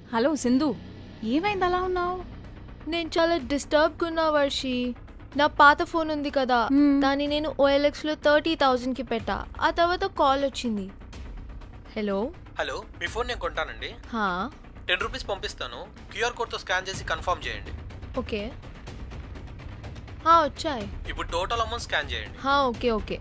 Hello Sindhu ఏమైంది అలా ఉన్నావు నేను చాలా డిస్టర్బ్గా ఉన్నా వర్షి నా పాత ఫోన్ ఉంది కదా Hmm. దాన్ని నేను ఓఎల్ఎక్స్లో థర్టీ థౌజండ్కి పెట్టా ఆ తర్వాత కాల్ వచ్చింది హలో హలో మీ ఫోన్ నేను కొంటానండి హా టెన్ రూపీస్ పంపిస్తాను క్యూఆర్ కోడ్తో స్కాన్ చేసి కన్ఫర్మ్ చేయండి ఓకే హా వచ్చాయి ఇప్పుడు టోటల్ అమౌంట్ స్కాన్ చేయండి హా ఓకే ఓకే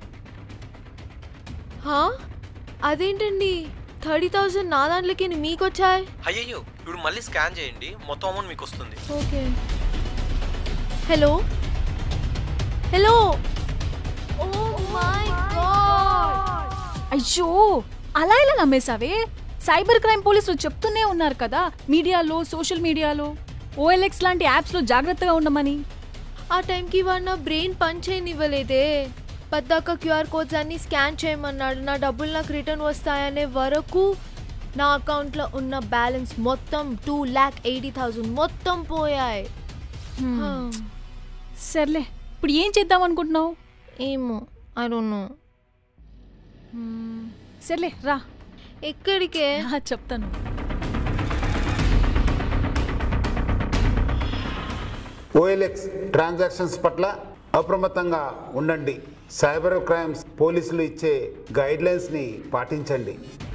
హా అదేంటండి థర్టీ థౌజండ్ నా దాంట్లోకి మీకు వచ్చాయి అయ్యయ్యో ఇప్పుడు మళ్ళీ స్కాన్ చేయండి మొత్తం అమౌంట్ మీకు వస్తుంది okay hello hello oh my God అయ్యో అలా ఇలా నమ్మేశావే సైబర్ క్రైమ్ పోలీసులు చెప్తూనే ఉన్నారు కదా మీడియాలో సోషల్ మీడియాలో ఓఎల్ఎక్స్ లాంటి యాప్స్లో జాగ్రత్తగా ఉండమని ఆ టైంకి వాడు నా బ్రెయిన్ పని చేయనివ్వలేదే పద్దాక క్యూఆర్ కోడ్స్ అన్ని స్కాన్ చేయమన్నాడు నా డబ్బులు నాకు రిటర్న్ వస్తాయనే వరకు నా అకౌంట్లో ఉన్న బ్యాలెన్స్ మొత్తం టూ ల్యాక్ ఎయిటీ థౌజండ్ మొత్తం పోయాయి హా. సర్లే ఇప్పుడు ఏం చేద్దాం అనుకుంటున్నావు ఏమో ఐ డోంట్ నో సర్లే రా ఎక్కడికే రా, చెప్తాను ఓఎల్ఎక్స్ ట్రాన్సాక్షన్స్ పట్ల అప్రమత్తంగా ఉండండి సైబర్ క్రైమ్స్ పోలీసులు ఇచ్చే గైడ్లైన్స్ని పాటించండి